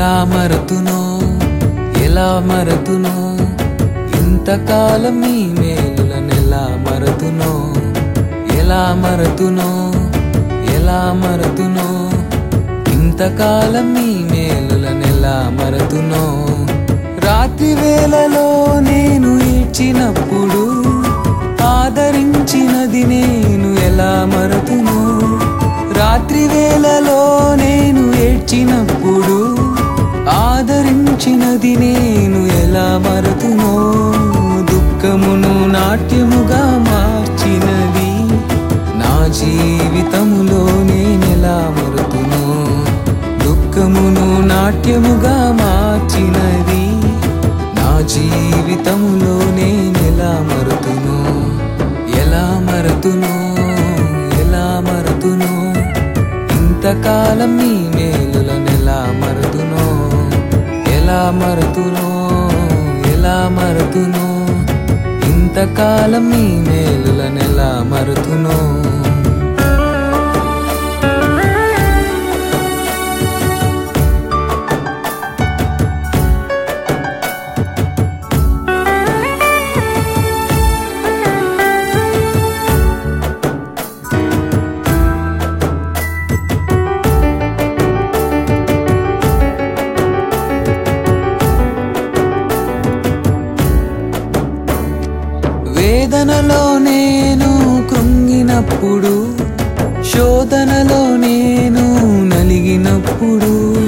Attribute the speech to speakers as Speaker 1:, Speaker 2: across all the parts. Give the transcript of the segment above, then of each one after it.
Speaker 1: ఎలా మరతునో ఎలా మరతునో ఇంతకాలం మీ మేలులనెలా మరతునో ఎలా మరతునో ఎలా మరతునో ఇంతకాలం మీ మేలులనెలా మరతునో రాత్రి వేళలో నేను ఏడ్చినప్పుడు ఆదరించినది నేను ఎలా మరతును రాత్రి వేళలో నేను ఏడ్చినప్పుడు ఆదరించినది నేను ఎలా మరతునో దుఃఖమును నాట్యముగా మార్చినది నా జీవితములో నేనెలా మరుతును దుఃఖమును నాట్యముగా మార్చినది నా జీవితములో నేనెలా మరుతును ఎలా మరతును ఎలా మరతును ఇంతకాలం నీ మేలులనెలా మరతును ఎలా మరతును ఎలా మరతును ఇంతకాలం నీ మేలులనెలా మరుతును వేదనలో నేను కృంగినప్పుడు శోధనలో నేను నలిగినప్పుడు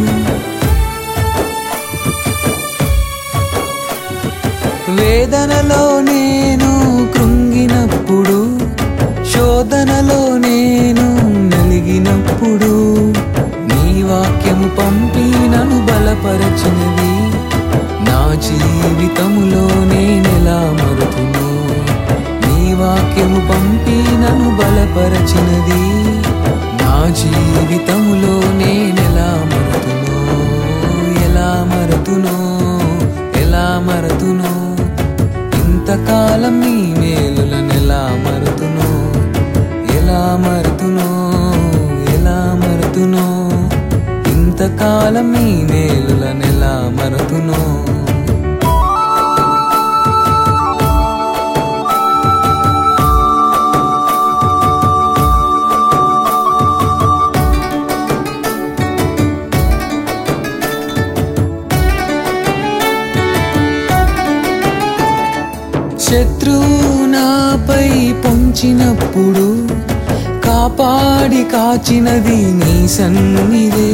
Speaker 1: వేదనలో నేను కృంగినప్పుడు శోధనలో నేను నలిగినప్పుడు నీ వాక్యము పంపి నన్ను బలపరచినది నా జీవితములో నేనెలా మరుతును నీ వాక్యము పంపి నన్ను బలపరచినది నా జీవితములో నేనెలా మరుతును ఎలా మరతును ఎలా మరతును ఇంతకాలం నీ మేలులనెలా మరుతును ఎలా మరుతును ఎలా మరుతును ఇంతకాలం నీ మేలులనెలా మరుతును శత్రువు నాపై పొంచినప్పుడు కాపాడి కాచినది నీ సన్నిధే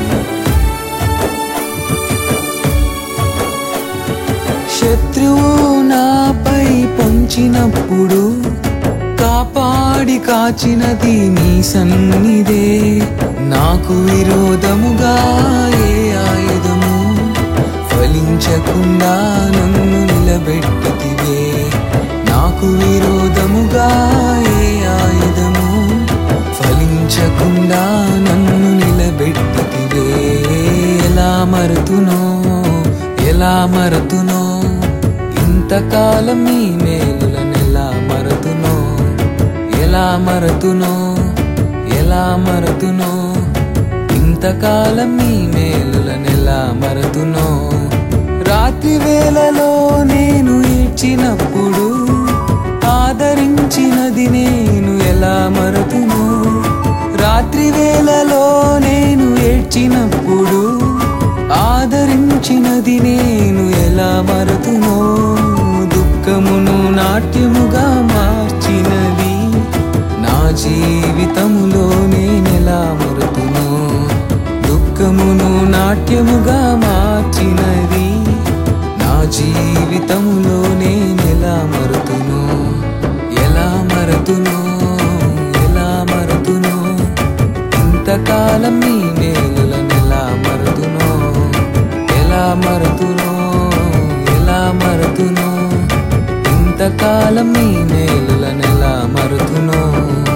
Speaker 1: శత్రువు నాపై పొంచినప్పుడు కాపాడి కాచినది నీ సన్నిధే నాకు విరోధముగా ఏ ఆయుధము ఫలించకుండా నన్ను నిలబెట్టితివే నాకు విరోధముగా ఏ ఆయుధము ఫలించకుండా నన్ను నిలబెట్టితివే ఎలా మరుతునో ఎలా మరతునో ఇంతకాలం నీ మేలులనెలా మరతునో ఎలా మరతునో ఎలా మరతునో ఇంతకాలం నీ మేలులనెలా మరతునో రాత్రి వేళలో నేను ఏడ్చినప్పుడు ఆదరించినది నేను ఎలా మరతును రాత్రి వేళలో నేను ఏడ్చినప్పుడు ఆదరించినది నేను ఎలా మరతునో దుఃఖమును నాట్యముగా మార్చినది నా జీవితములో నేనెలా మరుతును దుఃఖమును నాట్యముగా మార్చినది నా జీవితములో నేనెలా మరుతును ఎలా మరతును ఎలా మరతును ఇంతకాలం నీ మేలులనెలా మరతును ఎలా మరతును ఎలా మరతును ఇంతకాలం నీ మేలులనెలా మరుతును